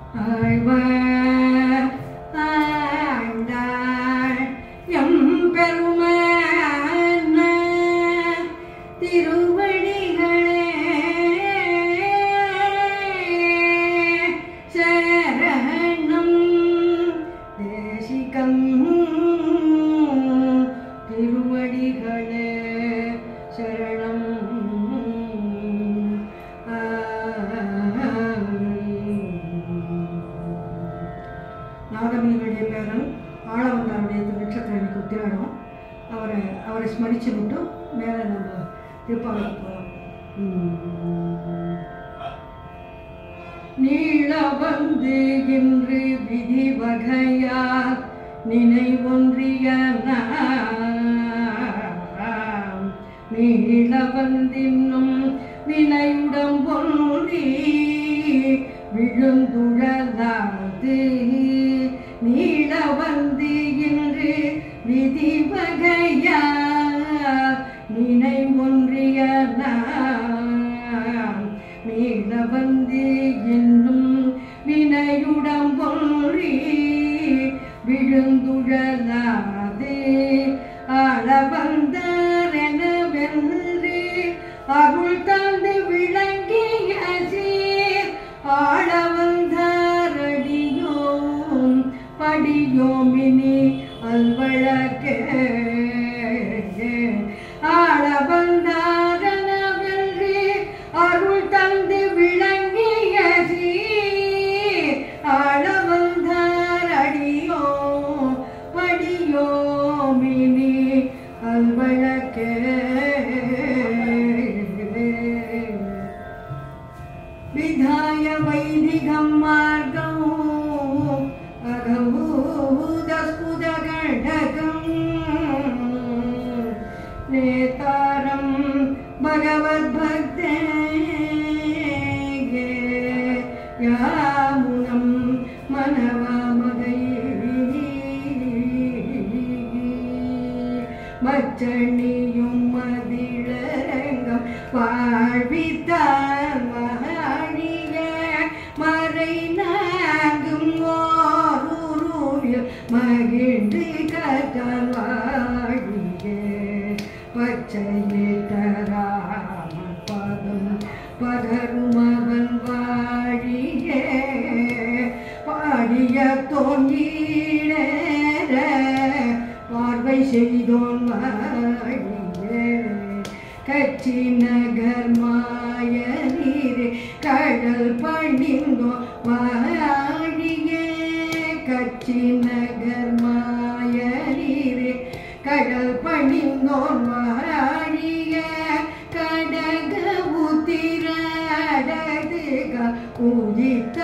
Alvar Andal M பெருமான திருவடிகளே சரணம் தேசிகம் திருவடிகளே சரணம் நாதமுனிகளுடைய பேரன் ஆளவந்தாருடைய நட்சத்திரம் எனக்கு உத்திராடம் அவரை அவரை ஸ்மரிச்சு விட்டு மேலே நம்ம திருப்பாவை போகிறோம் நீள வந்து இன்று விதி வகையார் நினைவொன்றிய நீள வந்தின்னும் வினையுடம் ஒன்றி விழுந்துழலாது நீள வந்து இன்று விதி வகையார் நினைவொன்றிய மீள வந்து என்னும் வினையுடம் ஒன்றி விழுந்துழலாது அளவந்தாரென வென்று அருள் தந்து விளங்கிய சீர் ஆளவந்தாரடியோம் படியோமினி அல்வழக்கே ஆளவந்தாரன வென்று அருள் தந்து விளங்கிய சீர் ஆளவந்தாரடியோ படியோமினி அல்வழக்கே विधाय वैदिकं मार्गं अघभूतस्फुटकण्टकम् नेतारं भगवद्भक्ते यामुनं मनवामगै மச்சணியும் மதிழரங்கம் வாழ்வித்தார் மகாழிய மறை நாங்கும் ஓருருவில் மகிழ்ந்து கற்றார் வாழிய பச்சையிட்டராமன் பதம் பதரும் அவன் வாழிய பாடிய தோன்றீழ பார்வை செய்தோன் வாழியே கட்சி நகர் மாய நீரே கடல் பணிந்தோன் வாழியே கட்சி நகர் மாய நீரே கடல் பணிந்தோன் வாழிய கடக உத்திரடதுக உதித்த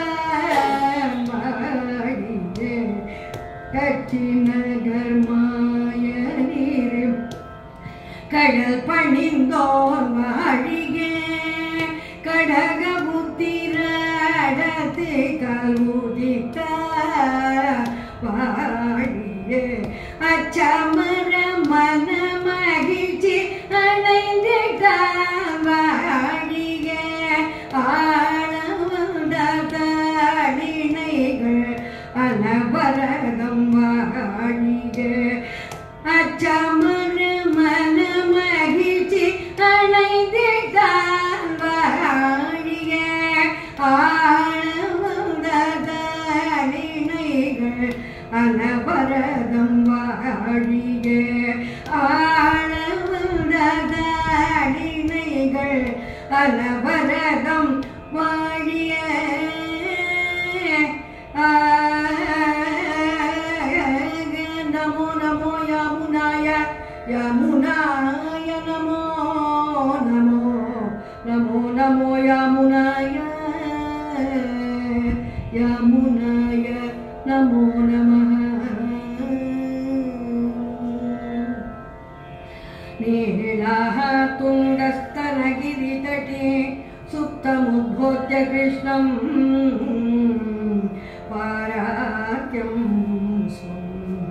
வாழியே கட்சி நகர் மாய நீரே கடல் பணிந்தோன் வாழியே கடக புத்திரடத்து கல்முதித்த வாழியே அச்சமர மன மகிழ்ச்சி அணைந்திட்ட வாழியே ஆழவந்த தாடினைகள் அனபரதம் வாழியே அச்சமர மன மகிழ்ச்சி அணைந்திட்டான் வாழிய ஆழவந்தனினைகள் அனபரதம் வாழிய ஆழவந்தனினைகள் அனபரதம் வாழிய நமோ நமோ யாமுனாய யாமுனாய நமோ நமோ நமோ நமோ யாமுனாய யாமுனாய நமோ நமः नीलाः तुङ्गस्तनगिरितटे सुप्तमुद्बोध्य कृष्णम् पारात्यं स्वं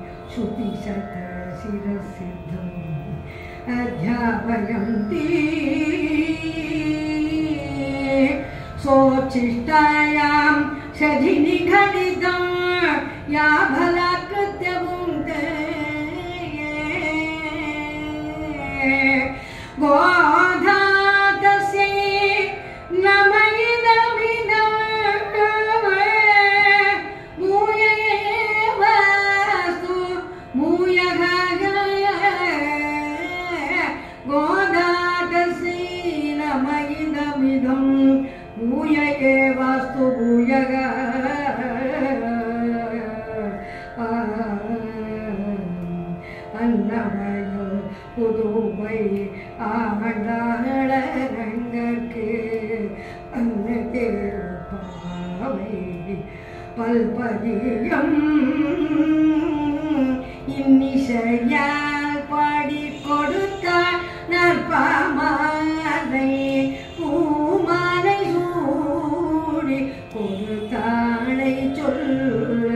श्रुतिशतशिरसिद्धम् अध्यापयन्ति सोच्छिष्टायां शजिनिघटितं या भलाकृत्यं ते गोधातस्यै नमयिदमिदं मूय एवास्तु मूयः गोदातस्यै नमयिदमिदं भूय एवास्तु भूयः அன்னமயில் புதுவை ஆண்டாளரங்கற்கு அன்னதேருப்பாவை பல்பதியம் இன்னிசையால் பாடி கொடுத்தார் நற்பாமாலை பூமாலை சூடி கொடுத்தாளை சொல்லு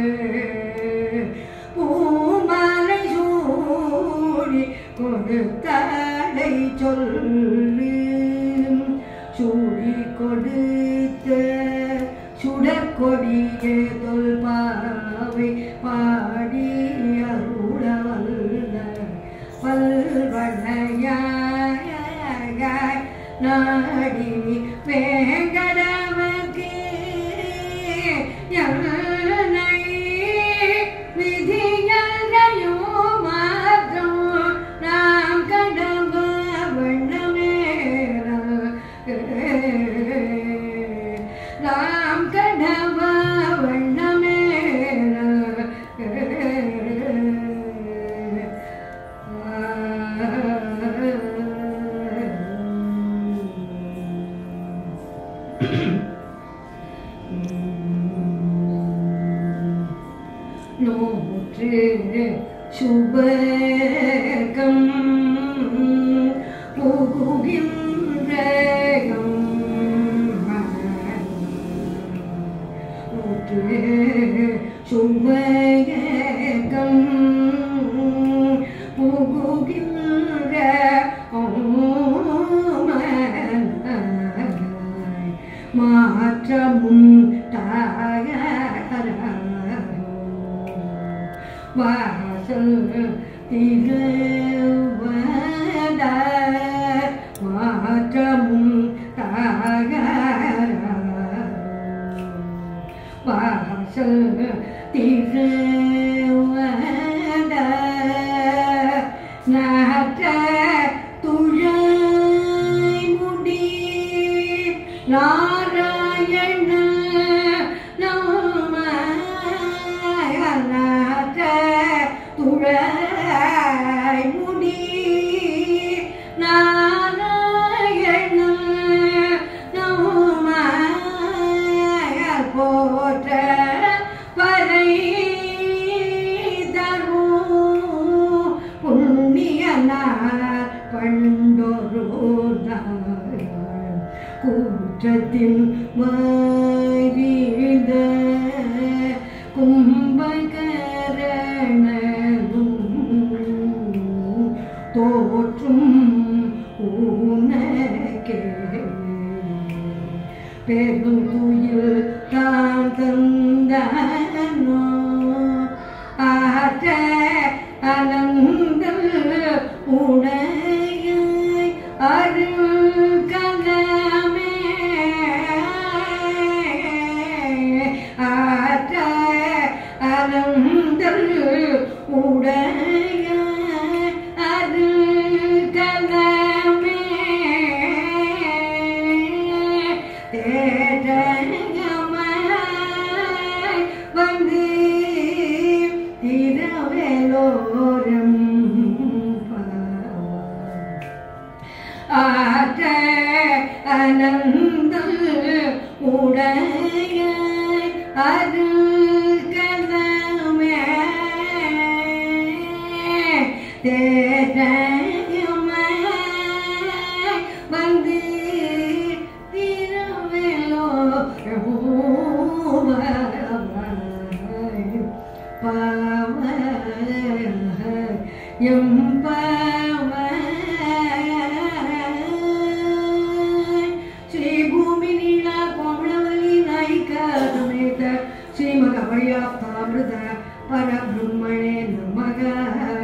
பூமாலை சூடி கொடுத்தாளை சொல்லு சூடி கொடுத்த சுடற்கொடிய தொல்பாவை பாடி அருளவல்ல பல்வளையாய் நாடி வேங்கடவர்க்கு என்னை விதியல்லையோ மாற்றம் நாம் கடம்ப வண்ணமேற நாம் கடம்ப நூற்று சுபகம் புகுகின்ற நூற்று சுபகம் புகுகின்ற மாற்றமும் தாயரோ வாசல் திருவத மாற்றமும் தாயரோ வாசல் திருவத நாற்ற துழை முடி நாராயண நாம நாற்ற துழை முடி நாராயண நாம போற்ற வரை தரும் புண்ணியனார் பண்டொரு நாள் கூற்றத்தின் மறித கும்பகரணனும் தோற்றும் உனக்கே பெருந்துயில் தான் தந்தனோ ஆற்ற அனந்தல் உடைய அருள் கலமே ஆற்ற அனந்தல் உடைய அருள் கலமே தேடகமாய் வந்து திரவேலோரம் ஆற்ற அனந்தல் உடைய அருள் கலமே தேடகமாய் வந்து திரவேலோ பாவ எம் பாவ ஸ்ரீ பூமி நீளா கோமளவல்லி நாயிகா சமேத ஸ்ரீமத் அபர்யாப்தாமிருத பரபிரம்மணே நமக